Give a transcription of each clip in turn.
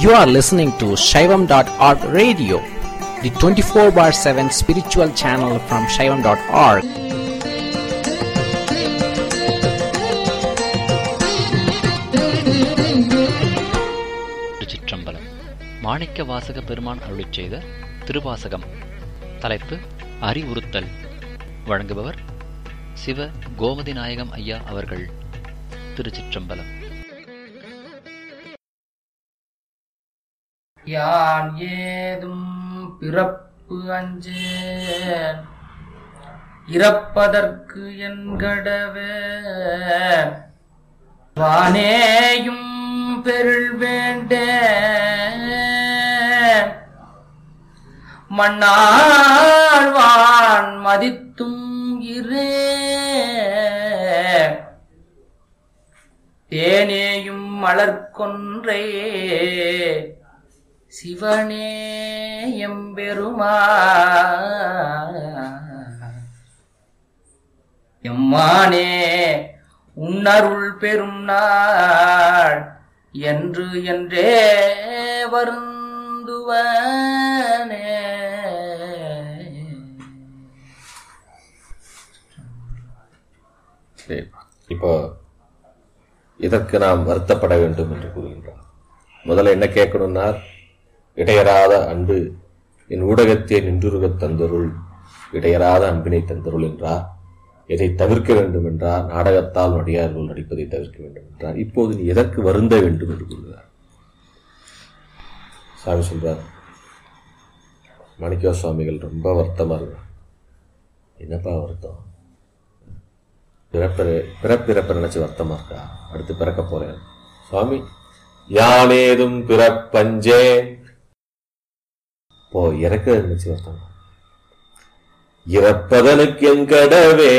You are listening to Shaivam.org radio, the 24 bar 7 spiritual channel from Shaivam.org. திருச்சிற்றம்பலம் மாணிக்க வாசக பெருமான் அருளிச் செய்த திருவாசகம் தலைப்பு அறிவுறுத்தல் வழங்குபவர் சிவ கோமதி நாயகம் ஐயா அவர்கள் திருச்சிற்றம்பலம் யான் ஏதும் பிறப்பு அஞ்சேன் இறப்பதற்கு என்கடவே வானேயும் பெருள் வேண்டேன் மண்ணாழ்வான் மதித்தும் இரே தேனேயும் மலர்கொன்றை சிவனே எம்பெருமா எம்மானே உன்னருள் பெரும் நாள் என்று என்றே வருந்துவனே சரி இப்போ இதற்கு நாம் வருத்தப்பட வேண்டும் என்று கூறுகின்றார் முதல்ல என்ன கேட்கணும்னா இடையறாத அன்பு என் ஊடகத்தை நின்றுருகத் தந்தருள் இடையறாத அன்பினை தந்தருள் என்றார் எதை தவிர்க்க வேண்டும் என்றார் நாடகத்தால் நடிகார்கள் நடிப்பதை தவிர்க்க வேண்டும் என்றார் இப்போது நீ எதற்கு வருந்த வேண்டும் என்று கூறுகிறார் சாமி சொல்றார் மாணிக்க சுவாமிகள் ரொம்ப வருத்தமா இருக்கிறார் என்னப்பா வருத்தம் பிறப்பு பிறப்பிறப்ப நினைச்சு வருத்தமா இருக்கா அடுத்து பிறக்க போறேன் சுவாமி யானேதும் பிறப்பஞ்சே போ இறக்க நினைச்சு வருத்தம் இறப்பதனுக்கு என் கடவே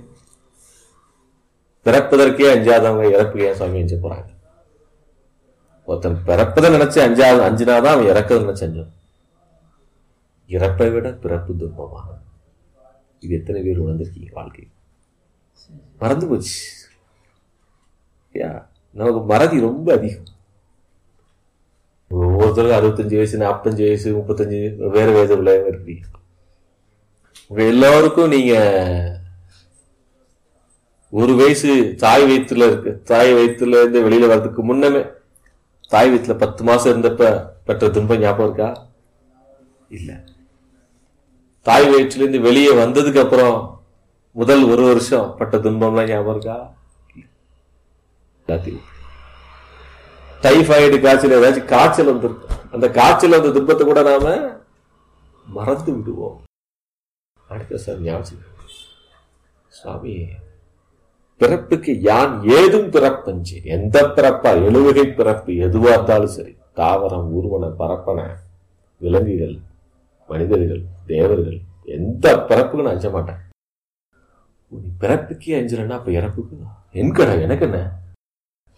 பிறப்பதற்கே அஞ்சாதவங்க இறப்பு ஏன் சுவாமி அஞ்சு போறாங்க ஒருத்தன் பிறப்பதை நினைச்சு அஞ்சாவது அஞ்சினாதான் அவன் இறக்கதை நினைச்சு அஞ்சும் இறப்பை விட பிறப்பு துன்பமாக இது எத்தனை பேர் உணர்ந்திருக்கீங்க வாழ்க்கை மறந்து போச்சு யா நமக்கு மறதி ரொம்ப அதிகம் ஒவ்வொருத்தருக்கும் அறுபத்தஞ்சு வயசு நாற்பத்தஞ்சு வயசு முப்பத்தஞ்சு வேற வேத விளையாம இருப்பீங்க உங்க எல்லாருக்கும் நீங்க ஒரு வயசு தாய் வயிற்றுல இருக்கு தாய் வயிற்றுல இருந்து வெளியில வர்றதுக்கு முன்னமே தாய் வயிற்றுல பத்து மாசம் இருந்தப்ப பெற்ற துன்பம் ஞாபகம் இருக்கா இல்ல தாய் வயிற்றுல இருந்து வெளியே வந்ததுக்கு அப்புறம் முதல் ஒரு வருஷம் பட்ட துன்பம்லாம் ஞாபகம் இருக்கா எல்லாத்தையும் டைஃபாய்டு காய்ச்சல் ஏதாச்சும் காய்ச்சல் வந்திருக்கும் அந்த காய்ச்சல் வந்த துன்பத்தை கூட நாம மறந்து விடுவோம் அடுத்த சார் ஞாபகம் சுவாமி பிறப்புக்கு யான் ஏதும் பிறப்பஞ்சு எந்த பிறப்பா எழுவகை பிறப்பு எதுவா இருந்தாலும் சரி தாவரம் ஊர்வன பரப்பன விலங்குகள் மனிதர்கள் தேவர்கள் எந்த பிறப்புக்கும் நான் அஞ்ச மாட்டேன் நீ பிறப்புக்கே அஞ்சலன்னா அப்ப இறப்புக்கு என் கடை எனக்கு என்ன